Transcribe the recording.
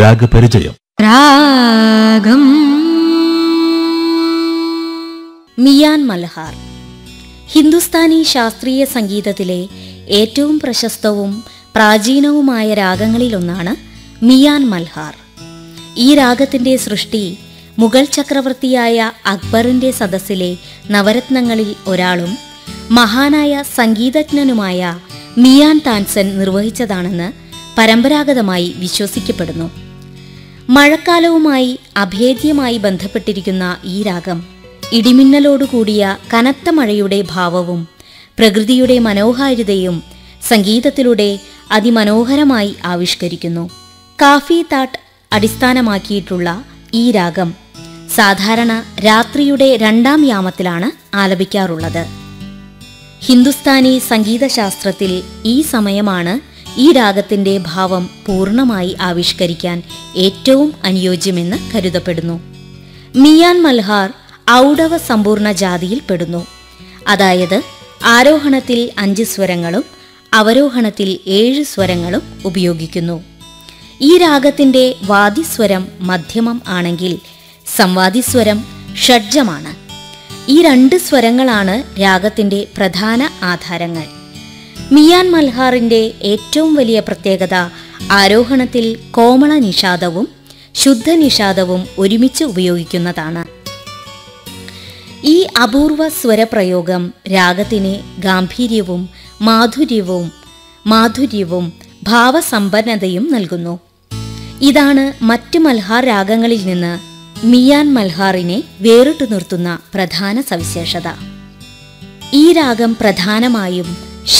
രാഗപരിചയം രാഗം മിയാൻ മൽഹാർ ഹിന്ദുസ്ഥാനി ശാസ്ത്രീയ സംഗീതത്തിലെ ഏറ്റവും പ്രശസ്തവും പ്രാചീനവുമായ രാഗങ്ങളിലൊന്നാണ് മിയാൻ മൽഹാർ ഈ രാഗത്തിന്റെ സൃഷ്ടി മുഗൾ ചക്രവർത്തിയായ അക്ബറിന്റെ സദസ്സിലെ നവരത്നങ്ങളിൽ ഒരാളും മഹാനായ സംഗീതജ്ഞനുമായ മിയാൻ താൻസൻ നിർവഹിച്ചതാണെന്ന് പരമ്പരാഗതമായി വിശ്വസിക്കപ്പെടുന്നു മഴക്കാലവുമായി അഭേദ്യമായി ബന്ധപ്പെട്ടിരിക്കുന്ന ഈ രാഗം ഇടിമിന്നലോടുകൂടിയ കനത്ത മഴയുടെ ഭാവവും പ്രകൃതിയുടെ മനോഹാരിതയും സംഗീതത്തിലൂടെ അതിമനോഹരമായി ആവിഷ്കരിക്കുന്നു കാഫി താട്ട് അടിസ്ഥാനമാക്കിയിട്ടുള്ള ഈ രാഗം സാധാരണ രാത്രിയുടെ രണ്ടാം യാമത്തിലാണ് ആലപിക്കാറുള്ളത് ഹിന്ദുസ്ഥാനി സംഗീതശാസ്ത്രത്തിൽ ഈ സമയമാണ് ഈ രാഗത്തിന്റെ ഭാവം പൂർണ്ണമായി ആവിഷ്കരിക്കാൻ ഏറ്റവും അനുയോജ്യമെന്ന് കരുതപ്പെടുന്നു മിയാൻ മൽഹാർ ഔഡവ സമ്പൂർണ്ണ ജാതിയിൽ പെടുന്നു അതായത് ആരോഹണത്തിൽ അഞ്ച് സ്വരങ്ങളും അവരോഹണത്തിൽ ഏഴ് സ്വരങ്ങളും ഉപയോഗിക്കുന്നു ഈ രാഗത്തിന്റെ വാദിസ്വരം മധ്യമം ആണെങ്കിൽ സംവാദിസ്വരം ഷഡ്ജമാണ് ഈ രണ്ട് സ്വരങ്ങളാണ് രാഗത്തിന്റെ പ്രധാന ആധാരങ്ങൾ മിയാൻ മൽഹാറിന്റെ ഏറ്റവും വലിയ പ്രത്യേകത ആരോഹണത്തിൽ കോമള നിഷാദവും ശുദ്ധ നിഷാദവും ഒരുമിച്ച് ഉപയോഗിക്കുന്നതാണ് ഈ അപൂർവ സ്വരപ്രയോഗം രാഗത്തിന് ഗാംഭീര്യവും മാധുര്യവും മാധുര്യവും ഭാവസമ്പന്നതയും നൽകുന്നു ഇതാണ് മറ്റ് മൽഹാർ രാഗങ്ങളിൽ നിന്ന് മിയാൻ മൽഹാറിനെ വേറിട്ടു നിർത്തുന്ന പ്രധാന സവിശേഷത ഈ രാഗം പ്രധാനമായും